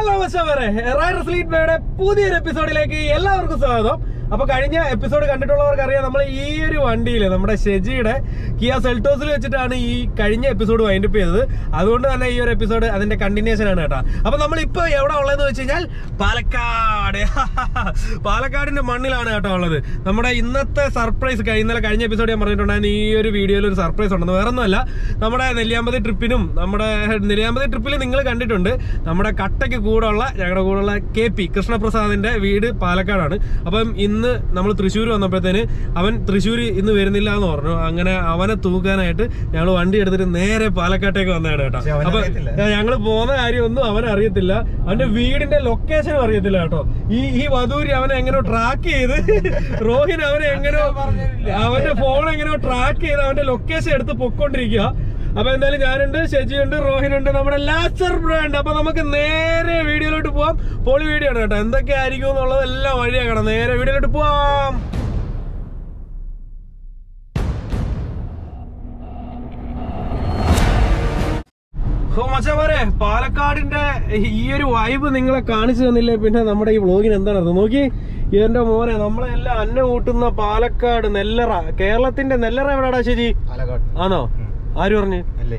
Hello മച്ചവരെ rider സ്ലീറ്റ് ബേയുടെ പുതിയൊരു എപ്പിസോഡിലേക്ക് എല്ലാവർക്കും സ്വാഗതം അപ്പൊ കഴിഞ്ഞ എപ്പിസോഡ് കണ്ടിട്ടുള്ളവർക്ക് അറിയാം നമ്മൾ ഈ ഒരു വണ്ടിയിൽ നമ്മുടെ ഷെജിയുടെ കിയ സെൽട്ടോസിൽ വെച്ചിട്ടാണ് ഈ കഴിഞ്ഞ എപ്പിസോഡ് വൈൻഡപ്പ് ചെയ്തത് അതുകൊണ്ട് തന്നെ ഈ ഒരു എപ്പിസോഡ് അതിന്റെ കണ്ടിന്യൂഷൻ ആണ് കേട്ടോ അപ്പൊ നമ്മൾ ഇപ്പൊ എവിടെ ഉള്ളതെന്ന് വെച്ച് കഴിഞ്ഞാൽ പാലക്കാട് പാലക്കാടിന്റെ മണ്ണിലാണ് കേട്ടോ ഉള്ളത് നമ്മുടെ ഇന്നത്തെ സർപ്രൈസ് ഇന്നലെ കഴിഞ്ഞ എപ്പിസോഡ് ഞാൻ പറഞ്ഞിട്ടുണ്ടായിരുന്നു ഈ ഒരു വീഡിയോയിൽ ഒരു സർപ്രൈസ് ഉണ്ടെന്ന് വേറെ ഒന്നുമല്ല നമ്മുടെ നെല്ലിയാമ്പതി ട്രിപ്പിനും നമ്മുടെ നെല്ലിയാമ്പതി ട്രിപ്പിൽ നിങ്ങൾ കണ്ടിട്ടുണ്ട് നമ്മുടെ കട്ടയ്ക്ക് കൂടെയുള്ള ഞങ്ങളുടെ കൂടെയുള്ള കെ പി കൃഷ്ണപ്രസാദിന്റെ വീട് പാലക്കാടാണ് അപ്പം ഇന്ന് നമ്മൾ തൃശ്ശൂർ വന്നപ്പോഴത്തേന് അവൻ തൃശ്ശൂർ ഇന്ന് വരുന്നില്ല എന്ന് പറഞ്ഞു അങ്ങനെ അവനെ തൂക്കാനായിട്ട് ഞങ്ങൾ വണ്ടി എടുത്തിട്ട് നേരെ പാലക്കാട്ടേക്ക് വന്നതാണ് കേട്ടോ അപ്പൊ ഞങ്ങൾ പോകുന്ന കാര്യമൊന്നും അവൻ അറിയത്തില്ല അവന്റെ വീടിന്റെ ലൊക്കേഷനും അറിയത്തില്ല കേട്ടോ ഈ ഈ വധൂരി അവനെ എങ്ങനെയോ ട്രാക്ക് ചെയ്ത് റോഹിൻ അവനെ എങ്ങനെയോ അവന്റെ ഫോൺ എങ്ങനെയോ ട്രാക്ക് ചെയ്ത് അവന്റെ ലൊക്കേഷൻ എടുത്ത് പൊക്കോണ്ടിരിക്കുക അപ്പൊ എന്തായാലും ഞാനുണ്ട് ഷെജിയുണ്ട് റോഹിനുണ്ട് നമ്മുടെ ലാസർ ബ്രാൻഡ് അപ്പൊ നമുക്ക് നേരെ വീഡിയോയിലോട്ട് പോവാം പൊളി വീഡിയോ ആണ് കേട്ടോ എന്തൊക്കെ ആയിരിക്കും എന്നുള്ളത് എല്ലാം വഴിയാക്കണം നേരെ വീഡിയോയിലോട്ട് പോവാം ഓ മച്ചാമാരെ പാലക്കാടിന്റെ ഈ ഒരു വൈബ് നിങ്ങളെ കാണിച്ചു തന്നില്ലേ പിന്നെ നമ്മുടെ ഈ വ്ളോഗിന് എന്താണ് അർത്ഥം നോക്കി എന്റെ മോനെ നമ്മളെ എല്ലാം അന്നം കൂട്ടുന്ന പാലക്കാട് നെല്ലറ കേരളത്തിന്റെ നെല്ലറ എവിടെടാ ശരി പാലക്കാട് ആണോ ആര് പറഞ്ഞു അല്ലേ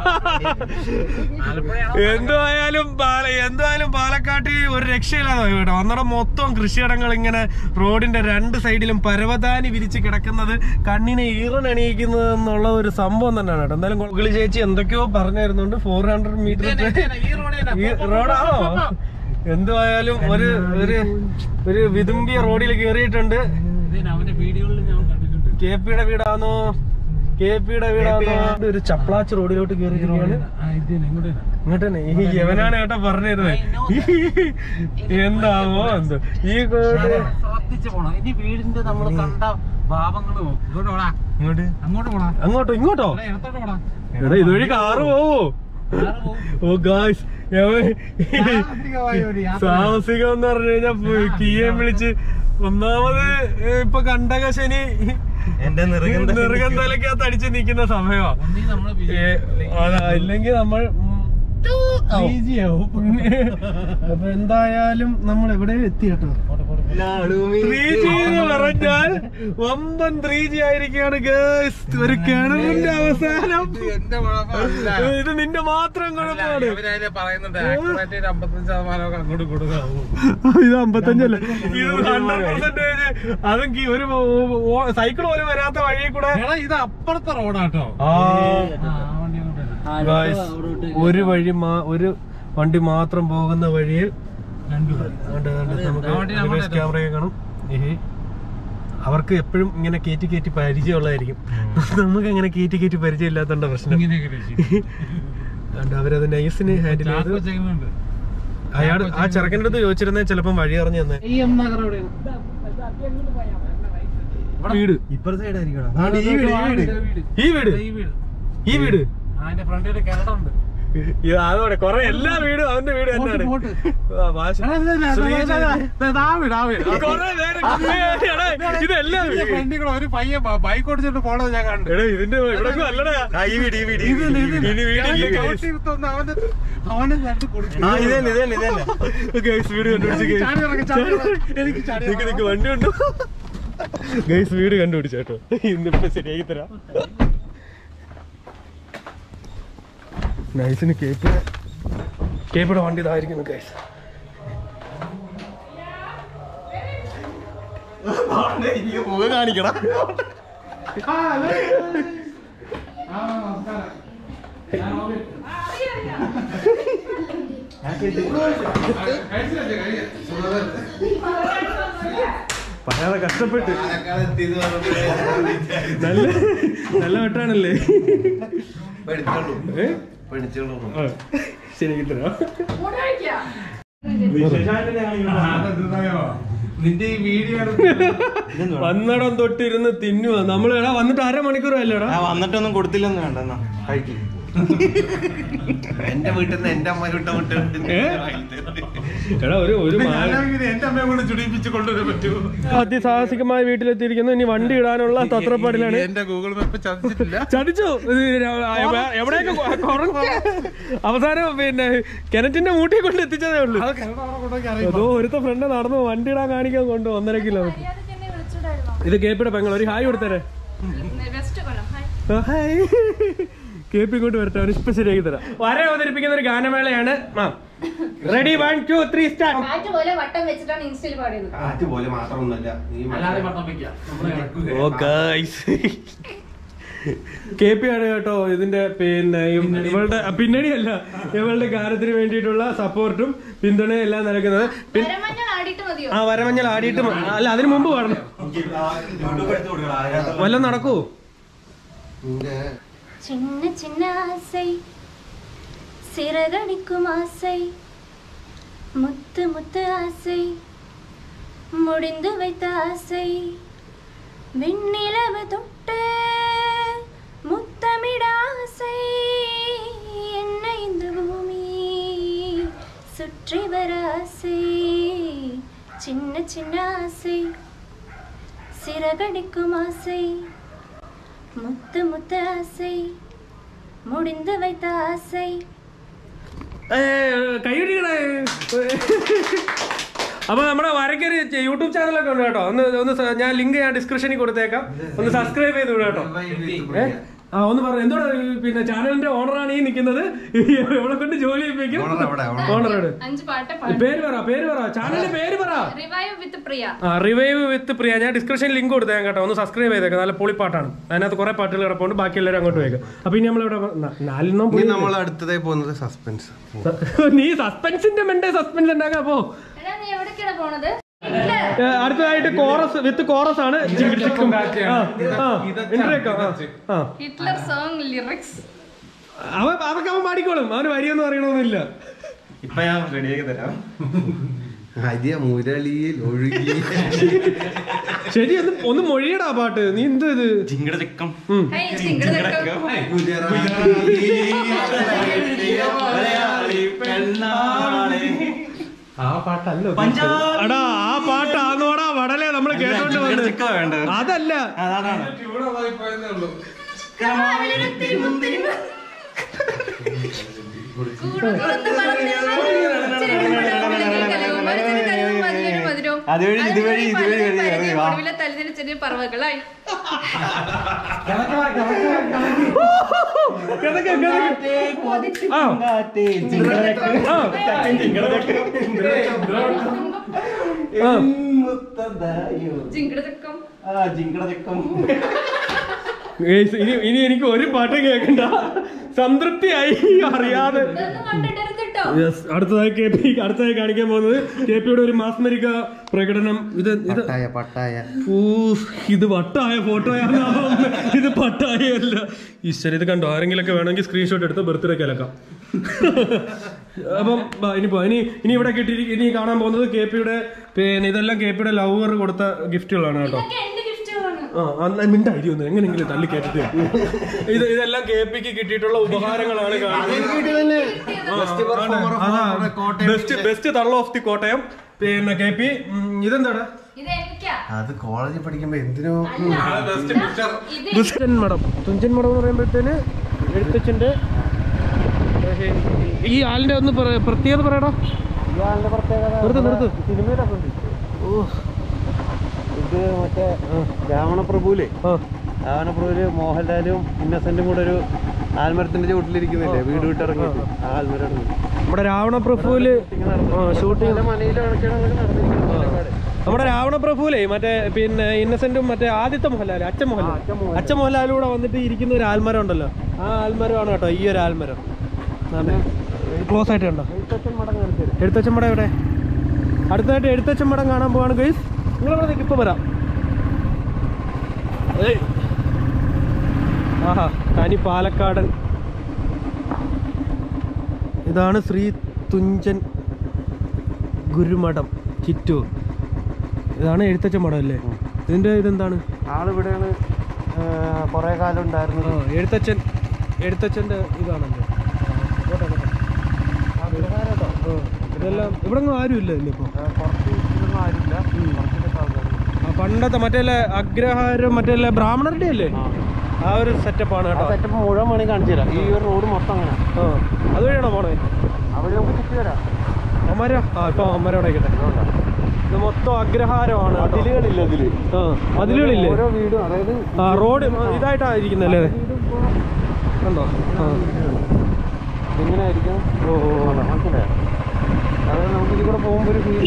എന്തായാലും പാല എന്തായാലും പാലക്കാട്ടിൽ ഒരു രക്ഷയില്ലാതെ കേട്ടോ അന്നേരം മൊത്തം കൃഷിയിടങ്ങൾ ഇങ്ങനെ റോഡിന്റെ രണ്ട് സൈഡിലും പരവതാനി വിരിച്ച് കിടക്കുന്നത് കണ്ണിനെ ഈറനണിയിക്കുന്നത് എന്നുള്ള ഒരു സംഭവം തന്നെയാണ് കേട്ടോ എന്തായാലും ഗുഗിളി ചേച്ചി എന്തൊക്കെയോ പറഞ്ഞായിരുന്നുണ്ട് ഫോർ ഹൺഡ്രഡ് മീറ്റർ റോഡാണോ എന്തുവായാലും ഒരു ഒരു ഒരു വിതുമ്പിയ റോഡിൽ കയറിയിട്ടുണ്ട് അവന്റെ വീഡിയോയിൽ ഞാൻ കണ്ടിട്ടുണ്ട് കെ പിയുടെ വീടാണോ കെ പിയുടെ വീടാണോ ഒരു ചപ്ലാച്ച് റോഡിലോട്ട് കയറിയിരിക്കുകയാണ് ആ, ഇത് തന്നെ, ഇങ്ങോട്ട് തന്നെ. ഇങ്ങോട്ട് തന്നെ ഈ യവനാണ് ഏട്ടാ പറഞ്ഞിരുന്നത് എന്താവോ എന്തോ ഈ കോട് ശ്രദ്ധിച്ച് പോണം ഇനി വീടിന്റെ നമ്മൾ കണ്ട ഭാവങ്ങൾ ഇങ്ങോട്ട് പോടാ ഇങ്ങോട്ട് അങ്ങോട്ട് പോടാ അങ്ങോട്ടോ ഇങ്ങോട്ടോ എടാ, ഇടത്തോട്ട് പോടാ എടാ ഇതുവഴി കാറ് പോവോ കാറ് പോവും. ഓ ഗായ്സ് സാഹസികമായ ഒരു യാത്ര. സാഹസികം എന്ന് പറഞ്ഞു കഴിഞ്ഞാൽ കിയെ വിളിച്ച് ഒന്നാമത് ഇപ്പൊ കണ്ടകശനി എന്റെ നെറുകം തലക്കകത്ത് അടിച്ച് നിൽക്കുന്ന സമയമാ ഒന്നീ നമ്മള് ഏ, അതാ, ഇല്ലെങ്കിൽ നമ്മൾ ഈസി ആവും അപ്പൊ എന്തായാലും നമ്മൾ എവിടെ എത്തി കേട്ടോ ത്രീ ജി എന്ന് പറഞ്ഞാൽ വമ്പൻ ത്രീ ജി ആയിരിക്കാണ് ഗേസ് ഒരു കിണറിന്റെ അവസാനം എന്റെ കുഴപ്പമില്ല. ഇത് നിന്റെ മാത്രം കുഴപ്പമാണ് ഇവരതിലെ പറയുന്നുണ്ട് accurate ഒരു അമ്പത്തഞ്ച് ശതമാനമൊക്കെ അങ്ങോട്ട് കൊടുക്കാവൂ ഇത് അമ്പത്തഞ്ചല്ല ഇത് ഹൺഡ്രഡ് പെർസെന്റേജ് അതും കി- ഒരു സൈക്കിൾ പോലും വരാത്ത വഴിയിൽ കൂടെ എടാ ഇത് അപ്പുറത്തെ റോഡാട്ടോ ആ ആ വണ്ടി അങ്ങോട്ട് വരാം. Guys, ഒരു വഴി മാ- ഒരു വണ്ടി മാത്രം പോകുന്ന വഴിയിൽ രണ്ടു അതുകൊണ്ട് അതുകൊണ്ട് നമുക്ക് ആ വണ്ടി അങ്ങോട്ട് റിവേഴ്സ് ക്യാമറയൊക്കെ കാണും ഏഹ്. അവർക്ക് എപ്പോഴും ഇങ്ങനെ കയറ്റി കയറ്റി പരിചയമുള്ളതായിരിക്കും നമുക്ക് അങ്ങനെ കയറ്റി കയറ്റി പരിചയം ഇല്ലാത്തതുകൊണ്ട് പ്രശ്നം ഇങ്ങനെയൊക്കെ രക്ഷി. അതുകൊണ്ട് അവരത് നൈസിന് ഹാൻഡിൽ ചെയ്ത് ചാക്കോ ചെയ്യുന്നുണ്ട് അയാൾ ആ ചെറുക്കൻ്റെ അടുത്ത് ചോദിച്ചിരുന്നേ ചിലപ്പം വഴി അറിഞ്ഞു തന്നെ ഈ എം നഗർ എവിടെയാണ് വീട് ഇപ്പുറ സൈഡ് ആയിരിക്കണം ഈ വീട് ഈ വീട് ഈ വീട് ഈ വീട് ഈ വീട് അതിന്റെ ഫ്രണ്ടിൽ ഒരു കിണറുണ്ട് ഈ അതോടെ കൊറേ എല്ലാ വീടും അവന്റെ വീട് തന്നെയാണ് പോട്ട്, ആ, ഭാഷ കൊറേ നേരം എടാ, ഇതെല്ലാം ഫ്രണ്ടിൽ കൂടെ ഒരു പയ്യൻ ബൈക്ക് ഓടിച്ചിട്ട് പോണത് ഞാൻ കണ്ടു എടാ ഇതിന്റെ ഇവിടെ അല്ലടാ ഈ വീട് ഈ വീട് ഇത് ഇത് ഇനി വീടില്ല ഞാൻ guys. ചവിട്ടി കുത്തുന്ന അവന് അവന് രണ്ട് കൊടുക്കും ആ ഇതന്നെ ഇതന്നെ ഇതന്നെ ഗൈസ് വീട് കണ്ടുപിടിച്ച് guys. ചാടി ഇറങ്ങ്, ചാടി ഇറങ്ങ്. എനിക്ക് ചാടി നിക്ക് നിക്ക് വണ്ടി ഉണ്ടോ ഗൈസ് വീട് കണ്ടുപിടിച്ചു കേട്ടോ ഇന്നിപ്പോ ശരിയാക്കി തരാം നൈസിന് കേപ്പിടെ കേപ്പിടെ വണ്ടി ഇതായിരിക്കുന്നു ഗൈസ് മുഖം കാണിക്കണം പറയാതെ കഷ്ടപ്പെട്ട് നല്ല നല്ല വെട്ടാണല്ലേ ഏ? ആ, ശരിയാക്കി തരാം നിന്റെ ഈ വീഡിയോ വന്നടം തൊട്ടിരുന്ന് തിന്നുക നമ്മൾ എടാ വന്നിട്ട് അരമണിക്കൂർ അല്ലേടാ ആ വന്നിട്ടൊന്നും കൊടുത്തില്ലെന്ന് വേണ്ട എന്നാ കഴിക്കും എന്റെ വീട്ടിൽ നിന്ന് എന്റെ അമ്മ വിട്ട വിട്ട് ഏ? എടാ ഒരു ഒരു മാ- എന്റെ അമ്മയെ കൊണ്ട് ചുടിപ്പിച്ച് കൊണ്ടുവരാൻ പറ്റുമോ അതിസാഹസികമായ വീട്ടിലെത്തിയിരിക്കുന്നു ഇനി വണ്ടി ഇടാനുള്ള തത്രപ്പാടിലാണ് എന്റെ ഗൂഗിൾ മാപ്പ് ചതിച്ചിട്ടില്ല ചതിച്ചു ഇത് എവ- എവിടെയൊക്കെ കൊ- കുറച്ച് അവസാനം പിന്നെ കിണറ്റിന്റെ മൂട്ടി കൊണ്ട് എത്തിച്ചതേ ഉള്ളൂ അതോ ഒരുത്ത ഫ്രണ്ട് നടന്നു വണ്ടി ഇടാൻ കാണിക്കാൻ കൊണ്ട് ഒന്നര കിലോമീറ്റർ മര്യാദയ്ക്ക് എന്നെ വിളിച്ചൂടായിരുന്നോ? ഇത് കേപ്പിയുടെ പെങ്ങൾ ഒരു ഹായ് കൊടുത്തരേ west Kollam. Hi. Hi KP ഇങ്ങോട്ട് വരട്ടെ അവന് ഇപ്പൊ ശരിയാക്കി തരാം വര അവതരിപ്പിക്കുന്ന ഒരു ഗാനമേളയാണ് ready one two three start കാറ്റ് പോലെ വട്ടം വെച്ചിട്ടാണ് ഇൻസ്റ്റയിൽ പാടിയത് കാറ്റ് പോലെ മാത്രമൊന്നുമല്ല നീ അല്ലാതെ പട്ടം വെക്കാം നമ്മള് കിടക്കുക. ഓ ഗൈസ് കെ പി ആണ് കേട്ടോ ഇതിന്റെ പിന്നെ ഇവ- ഇവളുടെ ആ, പിന്നണിയല്ല ഇവളുടെ ഗാനത്തിന് വേണ്ടിയിട്ടുള്ള സപ്പോർട്ടും പിന്തുണയും എല്ലാം നൽകുന്നത് പിൻ- വരമഞ്ഞൾ ആടിയിട്ട് മതിയോ ആ വരമഞ്ഞൾ ആടിയിട്ട് മ- അല്ല അതിന് മുമ്പ് പാടണം വല്ലതും നടക്കൂ சின்ன சின்ன ஆசை சிறகடிக்கும் ஆசை முத்து முத்து ஆசை முடிந்து வைத்த ஆசை விண்ணிலவு தொட்டு முத்தமிட ஆசை என்னை இந்த பூமி சுற்றி வர ஆசை சின்ன சின்ன ஆசை சிறகடிக்கும் ஆசை முத்து முத்து ஆசை முடிந்து வைத்த ஆசை കൈയടിക്കണേ അപ്പൊ നമ്മുടെ വരയ്ക്കൊരു യൂട്യൂബ് ചാനലൊക്കെ ഉണ്ട് കേട്ടോ ഒന്ന് ഒന്ന് സ- ഞാൻ ലിങ്ക് ഞാൻ ഡിസ്ക്രിപ്ഷനിൽ കൊടുത്തേക്കാം ഒന്ന് സബ്സ്ക്രൈബ് ചെയ്ത് വിടും കേട്ടോ ഏ? ആ ഒന്ന് പറഞ്ഞു എന്തോടാ ഈ പിന്നെ ചാനലിന്റെ ഓണറാണ് ഈ നിൽക്കുന്നത് എവിടെ കൊണ്ട് ജോലി ചെയ്യിപ്പിക്കും Owner എവിടെ? Owner. ഓണറോട് അഞ്ച് പാട്ട് പേര് പറ പേര് പറ ചാനലിന്റെ പേര് പറ റിവൈവ് വിത്ത് പ്രിയ ആ റിവൈവ് വിത്ത് പ്രിയ ഞാൻ ഡിസ്ക്രിപ്ഷനിൽ ലിങ്ക് കൊടുത്തേക്കാം കേട്ടോ ഒന്ന് സബ്സ്ക്രൈബ് ചെയ്തേക്കാം നല്ല പൊളിപ്പാട്ടാണ് അതിനകത്ത് കുറെ പാട്ടുകൾ കിടപ്പുണ്ട് ബാക്കി എല്ലാവരും അങ്ങോട്ട് പോയേക്കാം അപ്പൊ ഇനി നമ്മളിവിടെ ന- നാലിനോ ഇനി നമ്മൾ അടുത്തതായി പോകുന്നത് സസ്പെൻസ് നീ സസ്പെൻസിന്റെ മെന്റെ സസ്പെൻസ് ഉണ്ടാക്കാം അപ്പോ എടാ നീ എവിടേക്കാണ് പോണത് ഏ, അടുത്തതായിട്ട് കോറസ് വിത്ത് കോറസ് ആണ് ഇൻട്രോ ആ ഹിറ്റ്ലർ സോങ് ലിറിക്സ് അവ അതൊക്കെ അവൻ പാടിക്കോളും അവന് വരിയൊന്നും അറിയണമെന്നില്ല ഇപ്പൊ ഞാൻ റെഡിയാക്കി തരാം ഹരിയ മുരളിയിൽ ഒഴുകി ശരി ഒന്ന് ഒന്ന് മൊഴിയടാ പാട്ട് നീ എന്ത് ഇത് ചിങ്കട ചെക്കം ഉം. ഹൈ ചിങ്കടക്കം ആ പാട്ടല്ല എടാ ആ പാട്ടാന്നോടാ വടലേ നമ്മള് കേട്ടോണ്ട് വന്ന് വേണ്ടത് അതല്ല കാവിലൊരുത്തിരി മുന്തിരി കൂടുകൂർന്ന് പറന്നിരുന്ന ചിരിമണവിളികൾ കലവും മരുന്നിന് കലവും മതിലൊരു മധുരവും. അതുവഴി ഇതുവഴി ഇതുവഴി പലരും വഴി പരതിയ വാ. ഒടുവിലെ തലതിരിച്ചെറിയ പറവകളായി കിതക്ക്, കിതക്ക്. ആ. ആ. ആ. ജിങ്കടക്കം Guys, ഇനി ഇനി എനിക്ക് ഒരു പാട്ടും കേൾക്കണ്ട സംതൃപ്തിയായി അറിയാതെ ഇതൊന്നും കണ്ടിട്ടരുത് കേട്ടോ Yes, അടുത്തതായി കെ പി അടുത്തതായി കാണിക്കാൻ പോകുന്നത് കെ പിയുടെ ഒരു മാസ്മരിക പ്രകടനം ഇത് ഇത് പട്ടായ പട്ടായ ഊ, ഇത് വട്ടായ ഫോട്ടോയാണ് ഇത് പട്ടായല്ല ഈശ്വര ഇത് കണ്ടോ ആരെങ്കിലൊക്കെ വേണമെങ്കിൽ സ്ക്രീൻഷോട്ട് എടുത്ത് ബർത്ത്ഡേ കലക്കാം അപ്പം ബാ, ഇനി പോ ഇനി ഇനി ഇവിടെ കിട്ടി ഇനി കാണാൻ പോകുന്നത് കെ പിയുടെ പിന്നെ ഇതെല്ലാം കെ പിയുടെ ലവർ കൊടുത്ത ഗിഫ്റ്റുകളാണ് കേട്ടോ ഇതൊക്കെ എന്റെ ഗിഫ്റ്റുകളാണ് ആ അന്ന് മിണ്ടായി ഒന്ന് എങ്ങനെയെങ്കിലും തള്ളി കേട്ടിട്ട് ഇത് ഇതെല്ലാം കെ പിക്ക് കിട്ടിയിട്ടുള്ള ഉപഹാരങ്ങളാണ് ബെസ്റ്റ് ബെസ്റ്റ് തള്ള ഓഫ് ദി കോട്ടയം പിന്നെ കെ പി ഇതെന്താടാ ഇത് എനിക്കാ അത് കോളേജിൽ പഠിക്കുമ്പോ എന്തിനോ ഇത് തുഞ്ചൻ മഠം തുഞ്ചൻ മഠം എന്ന് പറയുമ്പോഴത്തേന് എഴുത്തച്ഛന്റെ ഈ ആളിന്റെ ഒന്ന് പറ- പ്രത്യേകത പറയടാ നിർത്ത് നിർത്ത് ഓ ഇത് മറ്റേ രാവണപ്രഭുവിലെ ആ രാവണപ്രഭുവില് മോഹൻലാലും ഇന്നസെന്റും കൂടെ ഒരു ആൽമരത്തിന്റെ ചുവട്ടിലിരിക്കുന്നില്ലേ വീട് വിട്ടിറങ്ങിയിട്ട് ആ ആൽമരം നമ്മുടെ രാവണപ്രഭുവില് ഷൂട്ടിംഗ് മനയിലെ കണക്കാണ് അതൊക്കെ നടന്നിരിക്കുന്നത് നമ്മുടെ രാവണപ്രഭുവിലെ മറ്റേ പിന്നെ ഇന്നസെന്റും മറ്റേ ആദ്യത്തെ മോഹൻലാൽ അച്ഛൻ മോഹൻലാൽ അച്ഛൻ മോഹൻലാലൂടെ വന്നിട്ട് ഇരിക്കുന്ന ഒരു ആൽമരം ഉണ്ടല്ലോ ആ ആൽമരമാണ് കേട്ടോ ഈ ഒരു ആൽമരം ക്ലോസ് ആയിട്ട് കണ്ടോ എഴുത്തച്ഛൻ മടം എവിടെ അടുത്തായിട്ട് എഴുത്തച്ഛൻ മടം കാണാൻ പോവാണ് ഗൈസ് നിങ്ങളിവിടെ നിൽക്ക് ഇപ്പൊ വരാം ഏയ്. ആഹാ തനി പാലക്കാടൻ ഇതാണ് ശ്രീ തുഞ്ചൻ ഗുരുമഠം ചിറ്റൂർ ഇതാണ് എഴുത്തച്ഛൻ മഠം അല്ലേ ഇതിന്റെ ഇതെന്താണ് ആളിവിടെയാണ് കുറെ കാലം ഉണ്ടായിരുന്നത് ആ, എഴുത്തച്ഛൻ എഴുത്തച്ഛൻ്റെ ഇതാണല്ലോ പോട്ടെ, പോട്ടെ. ആ, ഇതെല്ലാം ഇവിടെ ഒന്നും ആരും ഇല്ല ഇല്ലേ ഇപ്പോൾ ആ, പണ്ടത്തെ മറ്റേ അഗ്രഹാരം മറ്റേ ബ്രാഹ്മണരുടെ അല്ലേ ആ ഒരു സെറ്റപ്പാണ് കേട്ടോ സെറ്റപ്പ് മുഴുവൻ വേണമെങ്കിൽ കാണിച്ചു തരാം ഈ ഒരു റോഡ് മൊത്തം അങ്ങനെ ആ അതുവഴിയാണോ പോണേ അവിടെ നമുക്ക് ചുറ്റി വരാം അമര ആ ഇപ്പൊ അമര അവിടെ ആയിക്കട്ടെ ഇത് മൊത്തം അഗ്രഹാരമാണ് കേട്ടോ. മതിലുകളില്ല ഇതില് ആ മതിലുകളില്ലേ ഓരോ വീടും അതായത് ആ റോഡ് ഇതായിട്ടാ ഇരിക്കുന്നല്ലേ കണ്ടോ ആ എങ്ങനെ ആയിരിക്കും ഓ ഓ, ഓ. മനസ്സിലായോ അതായത് നമുക്ക് ഇതിൽ കൂടെ പോകുമ്പോൾ ഒരു ഫീൽ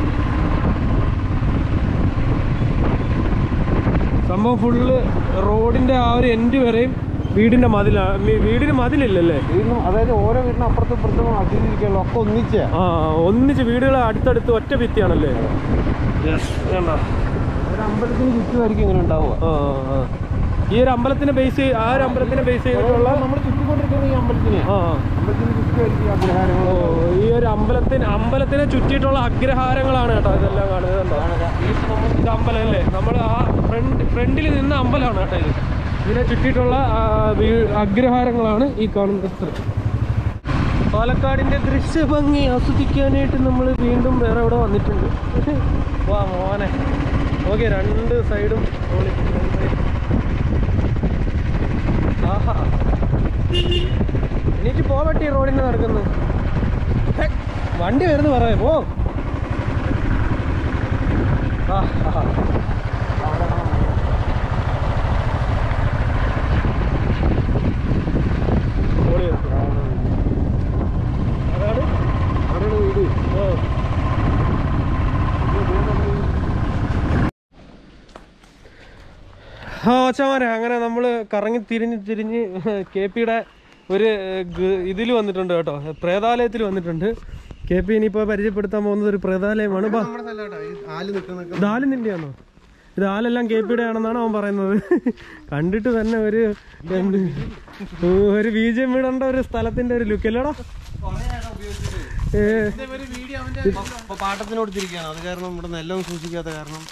സംഭവം ഫുള്ള് റോഡിന്റെ ആ ഒരു എൻഡ് വരെയും വീടിന്റെ മതിലാ മി- വീടിന് മതിലില്ലല്ലേ വീടിനും അതായത് ഓരോ വീടിനും അപ്പുറത്തും ഇപ്പുറത്തും അതിരിക്കാനുള്ള ഒക്കെ ഒന്നിച്ചാ ആ ഒന്നിച്ച് വീടുകൾ അടുത്തടുത്ത് ഒറ്റ ഭിത്തിയാണല്ലേ കണ്ടോ ഒരു അമ്പലത്തിന് ചുറ്റുമായിരിക്കും ഇങ്ങനെ ഉണ്ടാവുക ആ ആ, ആ. ഈ ഒരു അമ്പലത്തിനെ ബേസ് ആ ഒരു അമ്പലത്തിനെ ബേസ് ചെയ്തിട്ടുള്ള നമ്മൾ ചുറ്റിക്കൊണ്ടിരിക്കുന്ന ഈ അമ്പലത്തിനെ ആ ആ. അമ്പലത്തിന് ചുറ്റുമായിരിക്കും ഈ അഗ്രഹാരങ്ങൾ ഓ ഈ ഒരു അമ്പലത്തിന് അമ്പലത്തിനെ ചുറ്റിയിട്ടുള്ള അഗ്രഹാരങ്ങളാണ് കേട്ടോ ഇതെല്ലാം കാണുന്നത് കണ്ടോ ഇത് അമ്പലം അല്ലേ നമ്മൾ ആ ഫ്രണ്ട് ഫ്രണ്ടിൽ നിന്ന അമ്പലമാണ് കേട്ടോ ഇത് ഇതിനെ ചുറ്റിയിട്ടുള്ള ആ, വീ- അഗ്രഹാരങ്ങളാണ് ഈ കാണുന്നത് പാലക്കാടിന്റെ ദൃശ്യഭംഗി ആസ്വദിക്കാനായിട്ട് നമ്മൾ വീണ്ടും വേറെ എവിടെ വന്നിട്ടുണ്ട് വാ മോനെ ഓക്കെ രണ്ട് സൈഡും പൊളി. ആഹാ എനിക്ക് പോവട്ടെ ഈ റോഡിന് നടക്കുന്നു ഹെ, വണ്ടി വരുന്നു പറയാ പോ ആ, ആ. പൊളി. അതാണ് അവിടെയാണ് വീട് ഓ. ആ അച്ഛന്മാരെ അങ്ങനെ നമ്മൾ കറങ്ങി തിരിഞ്ഞ് തിരിഞ്ഞ് കെ പിയുടെ ഒരു ഇതിൽ വന്നിട്ടുണ്ട് കേട്ടോ പ്രേതാലയത്തിൽ വന്നിട്ടുണ്ട് കെ പി ഇനിയിപ്പോൾ പരിചയപ്പെടുത്താൻ പോകുന്നത് ഒരു പ്രേതാലയമാണ് ബാ നമ്മുടെ സ്ഥലം ഈ ആല് നിൽക്കുന്ന ഇത് ആല് നിന്റെയാണോ ഇത് ആലെല്ലാം കെ പിയുടെ ആണെന്നാണ് അവൻ പറയുന്നത് കണ്ടിട്ട് തന്നെ ഒരു എന്ത് ഒരു ബീജം വിടേണ്ട ഒരു സ്ഥലത്തിന്റെ ഒരു ലുക്ക് അല്ലേടാ ഏ ഇപ്പൊ പാട്ടത്തിന് കൊടുത്തിരിക്കുകയാണ് അത് കാരണം ഇവിടെ നെല്ലൊന്നും സൂക്ഷിക്കാത്ത കാരണം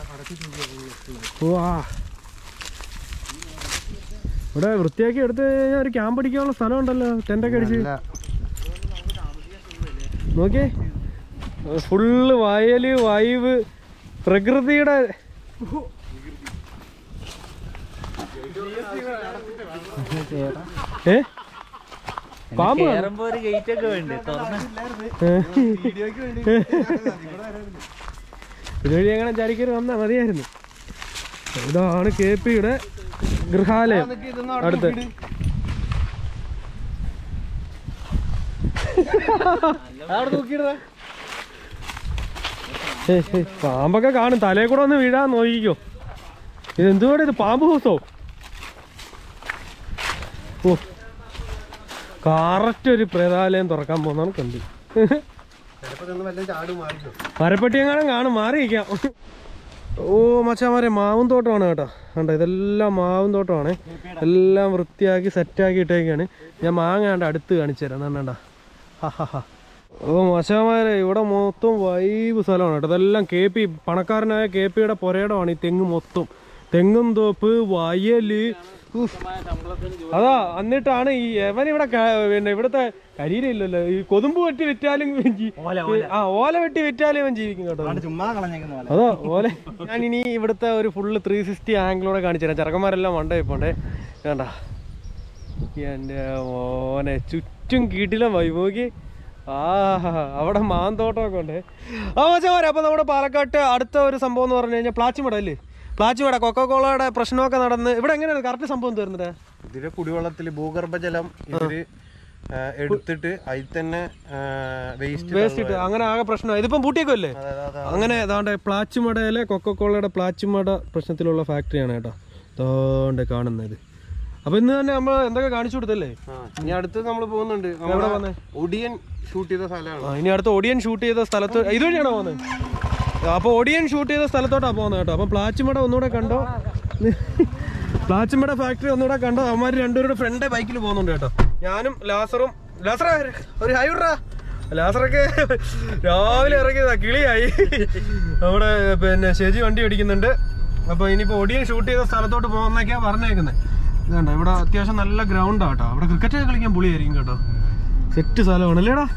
ഓ ആ ഇവിടെ വൃത്തിയാക്കി എടുത്ത് കഴിഞ്ഞാൽ ഒരു ക്യാമ്പ് അടിക്കാനുള്ള സ്ഥലം ഉണ്ടല്ലോ ടെൻ്റൊക്കെ അടിച്ച് നോക്കിയേ ഫുള്ള് വയല് വൈവ് പ്രകൃതിയുടെ ഏ പാമ്പ് കാണോ? ഒരു ഗേറ്റ് ഒക്കെ വേണ്ടേ തുറന്ന് ഇതുവഴി അങ്ങനെ ചാരിക്കറി വന്നാ മതിയായിരുന്നു ഇതാണ് കെ പിയുടെ ഗൃഹാലയം അടുത്ത് ഏയ് ഏയ് പാമ്പൊക്കെ കാണും തലേ കൂടെ ഒന്ന് വീഴാൻ നോക്കിക്കോ ഇത് എന്തുകൂടെ ഇത് പാമ്പ് ഹൗസോ ഓ കറക്റ്റ് ഒരു പ്രേതാലയം തുറക്കാൻ പോകുന്നതാണ് കണ്ടു ചിലപ്പോ നിന്ന് വല്ല ചാട് മാറിക്കോ മരപ്പെട്ടി എങ്ങാനും കാണും മാറിയിരിക്കാം ഓ മച്ചാമാരെ മാവും തോട്ടമാണ് കേട്ടോ കണ്ടോ ഇതെല്ലാം മാവും തോട്ടമാണ് എല്ലാം വൃത്തിയാക്കി സെറ്റാക്കി ഇട്ടേക്കാണ് ഞാൻ മാങ്ങ കണ്ട അടുത്ത് കാണിച്ചു തരാം കണ്ട ഓ മച്ചാമാരെ ഇവിടെ മൊത്തം വൈബ് സ്ഥലമാണ് കേട്ടോ ഇതെല്ലാം കെ പി പണക്കാരനായ കെ പിയുടെ പുരയിടമാണ് ഈ തെങ്ങ് മൊത്തം തെങ്ങും തോപ്പ് വയല് ഉഫ്. അതാ എന്നിട്ടാണ് ഈ എവൻ ഇവിടെ ക- പിന്നെ ഇവിടുത്തെ കരിയിലില്ലല്ലോ ഈ കൊതുമ്പ് വെട്ടി വിറ്റാലും ജി- ആ ഓല വെട്ടി വിറ്റാലും ഇവൻ ജീവിക്കും കേട്ടോ ചുമ്മാ കളഞ്ഞേക്കുന്ന പോലെ അതോ ഓല ഞാൻ ഇനി ഇവിടുത്തെ ഒരു ഫുള്ള് ത്രീ സിക്സ്റ്റി ആംഗിളോടെ കാണിച്ചു തരാം ചെറുക്കന്മാരെല്ലാം മണ്ടേ പോണ്ടേ വേണ്ട എൻ്റെ മോനെ ചുറ്റും കീട്ടിലും വൈഭോഗി ആ അവിടെ മാന്തോട്ടമൊക്കെ ഉണ്ട് ആ മച്ചാമാരെ അപ്പൊ നമ്മുടെ പാലക്കാട്ട് അടുത്ത ഒരു സംഭവം എന്ന് പറഞ്ഞു കഴിഞ്ഞാൽ പ്ലാച്ചിമട അല്ലേ പ്ലാച്ചിമട കൊക്കോകോളയുടെ പ്രശ്നമൊക്കെ നടന്ന് ഇവിടെ എങ്ങനെയാണ് കറക്റ്റ് സംഭവം തീർന്നത് ഇതിലെ കുടിവെള്ളത്തിൽ ഭൂഗർഭജലം ഇവര് ആ, എടുത്തിട്ട് അതിൽ തന്നെ വേസ്റ്റ് വേസ്റ്റ് ഇട്ട് അങ്ങനെ ആകെ പ്രശ്നം ഇതിപ്പം പൂട്ടിയേക്കല്ലേ അങ്ങനെ ഏതാണ്ട് പ്ലാച്ചിമടയിലെ കൊക്കോക്കോളയുടെ പ്ലാച്ചിമട പ്രശ്നത്തിലുള്ള ഫാക്ടറിയാണ് കേട്ടോ തോണ്ട് കാണുന്നത് അപ്പൊ ഇന്ന് തന്നെ നമ്മൾ എന്തൊക്കെ കാണിച്ചു കൊടുത്തല്ലേ ഇനി അടുത്ത് നമ്മൾ പോകുന്നുണ്ട് എവിടെ നമ്മുടെ പോകുന്നെ? ഒടിയൻ ഷൂട്ട് ചെയ്ത സ്ഥലമാണ് ആ, ഇനി അടുത്ത ഒടിയൻ ഷൂട്ട് ചെയ്ത സ്ഥലത്ത് ഇതുവഴിയാണോ പോകുന്നത് അപ്പൊ ഒടിയൻ ഷൂട്ട് ചെയ്ത സ്ഥലത്തോട്ടാ പോകുന്നത് കേട്ടോ അപ്പൊ പ്ലാച്ചിമട ഒന്നുകൂടെ കണ്ടോ പ്ലാച്ചിമട ഫാക്ടറി ഒന്നുകൂടെ കണ്ടോ അവന്മാർ രണ്ടുപേരുടെ ഫ്രണ്ട് ബൈക്കിൽ പോകുന്നുണ്ട് കേട്ടോ ഞാനും ലാസറും ലാസറ ഒരു ഹൈ വിട്രാ ലാസറൊക്കെ രാവിലെ ഇറങ്ങിയതാ കിളിയായി നമ്മുടെ പിന്നെ ശരി വണ്ടി ഓടിക്കുന്നുണ്ട് അപ്പൊ ഇനിയിപ്പോ ഒടിയൻ ഷൂട്ട് ചെയ്ത സ്ഥലത്തോട്ട് പോകുന്നൊക്കെയാ പറഞ്ഞേക്കുന്നത് ഇതുണ്ട് ഇവിടെ അത്യാവശ്യം നല്ല ഗ്രൗണ്ടാ കേട്ടോ അവിടെ ക്രിക്കറ്റ് ഒക്കെ കളിക്കാൻ പൊളിയായിരിക്കും കേട്ടോ സെറ്റ് സ്ഥലമാണ് അല്ലേടാ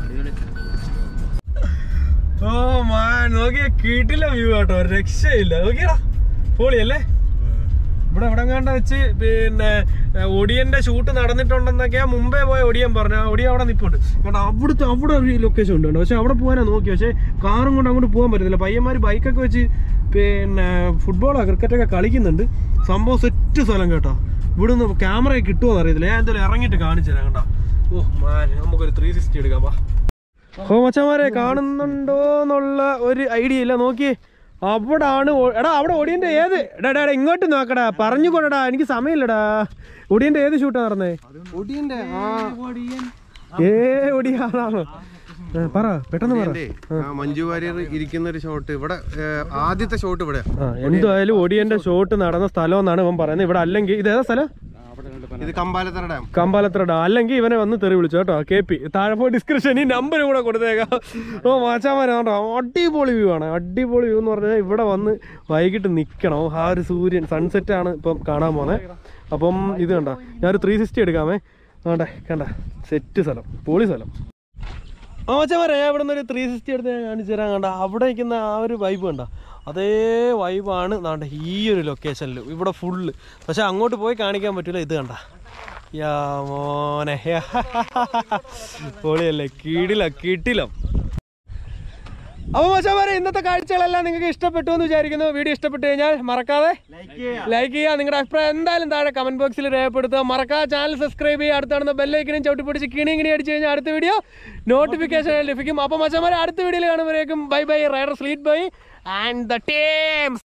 ഓ മാൻ നോക്കിയ കീട്ടില്ല വ്യൂ കേട്ടോ ഒരു രക്ഷയില്ല നോക്കിയടാ പൊളിയല്ലേ ഇവിടെ എവിടെ കണ്ട വെച്ച് പിന്നെ ഏ, ഒടിയന്റെ ഷൂട്ട് നടന്നിട്ടുണ്ടെന്നൊക്കെയാ മുമ്പേ പോയ ഒടിയൻ പറഞ്ഞു ആ ഒടിയൻ അവിടെ നിപ്പുണ്ട് കേട്ടോ അവിടുത്തെ അവിടെ ഒരു ലൊക്കേഷൻ ഉണ്ട് കേട്ടോ പക്ഷെ അവിടെ പോകാനാ നോക്കി പക്ഷെ കാറും കൊണ്ട് അങ്ങോട്ട് പോകാൻ പറ്റുന്നില്ല പയ്യന്മാർ ബൈക്കൊക്കെ വെച്ച് പിന്നെ ഫുട്ബോളോ ക്രിക്കറ്റൊക്കെ കളിക്കുന്നുണ്ട് സംഭവം സെറ്റ് സ്ഥലം കേട്ടോ ഇവിടുന്ന് ക്യാമറ കിട്ടുമോ അറിയത്തില്ല ഞാൻ എന്തായാലും ഇറങ്ങിയിട്ട് കാണിച്ചു തരാം കേട്ടോ ഓ മാൻ നമുക്കൊരു ത്രീ സിക്സ്റ്റി എടുക്കാം വാ ഓ മച്ചന്മാരെ കാണുന്നുണ്ടോ എന്നുള്ള ഒരു ഐഡിയ ഇല്ല നോക്കിയേ അവിടാണ് ഓ- എടാ അവിടെ ഒടിയന്റെ ഏത് എടാ എടാ എടാ, ഇങ്ങോട്ട് നോക്കടാ പറഞ്ഞു കൊണ്ടടാ എനിക്ക് സമയമില്ലടാ ഒടിയന്റെ ഏത് ഷൂട്ടാ നടന്നേ ഒടിയന്റെ ആ ഏ ഒടിയാണോ ഏ, പറ പെട്ടെന്ന് പറ ഒടിയന്റെ, ആ മഞ്ജു വാര്യർ ഇരിക്കുന്ന ഒരു ഷോട്ട് ഇവിടെ ഏ, ആദ്യത്തെ ഷോട്ട് ഇവിടെ ആ എന്തായാലും ഒടിയന്റെ ഷോട്ട് നടന്ന സ്ഥലം എന്നാണ് ഇവൻ പറയുന്നത് ഇവിടെ അല്ലെങ്കിൽ ഇത് ഏതാ സ്ഥലം ഇത് കമ്പാലത്തറ ഡാം കമ്പാലത്ര ഡാം അല്ലെങ്കിൽ ഇവനെ വന്ന് തെറി വിളിച്ചു കേട്ടോ കെ പി താഴെ പോയി ഡിസ്ക്രിപ്ഷൻ ഈ നമ്പർ കൂടെ കൊടുത്തേക്കാം ഓ മാച്ചാമാരെ കേട്ടോ അടിപൊളി വ്യൂ ആണ് അടിപൊളി വ്യൂ എന്ന് പറഞ്ഞാൽ ഇവിടെ വന്ന് വൈകിട്ട് നിൽക്കണം ആ ഒരു സൂര്യൻ സൺസെറ്റ് ആണ് ഇപ്പം കാണാൻ പോകുന്നത് അപ്പം ഇത് കണ്ട ഞാനൊരു ത്രീ സിക്സ്റ്റി എടുക്കാമേ വേണ്ടേ കണ്ട സെറ്റ് സ്ഥലം പൊളി സ്ഥലം ആ മച്ചാമാരെ ഞാൻ ഇവിടെ നിന്ന് ഒരു ത്രീ സിക്സ്റ്റി എടുത്ത് ഞാൻ കാണിച്ചു തരാൻ കണ്ട അവിടെ നിൽക്കുന്ന ആ ഒരു വൈബ് കണ്ട അതേ വൈബാണ് നാണ്ട ഈ ഒരു ലൊക്കേഷനിൽ ഇവിടെ ഫുള്ള് പക്ഷെ അങ്ങോട്ട് പോയി കാണിക്കാൻ പറ്റില്ല ഇത് കണ്ട യാ മോനെ പൊളിയല്ലേ കിടില കിട്ടിലം അപ്പൊ മച്ചാമാരെ ഇന്നത്തെ കാഴ്ചകളെല്ലാം നിങ്ങൾക്ക് ഇഷ്ടപ്പെട്ടു എന്ന് വിചാരിക്കുന്നു വീഡിയോ ഇഷ്ടപ്പെട്ടു കഴിഞ്ഞാൽ മറക്കാതെ ലൈക്ക് ചെയ്യുക നിങ്ങളുടെ അഭിപ്രായം എന്തായാലും താഴെ കമന്റ് ബോക്സിൽ രേഖപ്പെടുത്തുക മറക്കാതെ ചാനൽ സബ്സ്ക്രൈബ് ചെയ്യുക അടുത്താണെന്ന് ബെല്ലൈക്കനും ചവിട്ടി പിടിച്ച് കിണി കിണി അടിച്ച് കഴിഞ്ഞാൽ അടുത്ത വീഡിയോ നോട്ടിഫിക്കേഷൻ ലഭിക്കും അപ്പൊ മച്ചന്മാരെ അടുത്ത വീഡിയോയിൽ കാണുമ്പോഴേക്കും ബൈ ബൈ റൈഡർ സ്ലീറ്റ് ബൈ ആൻഡ് ദ ടീം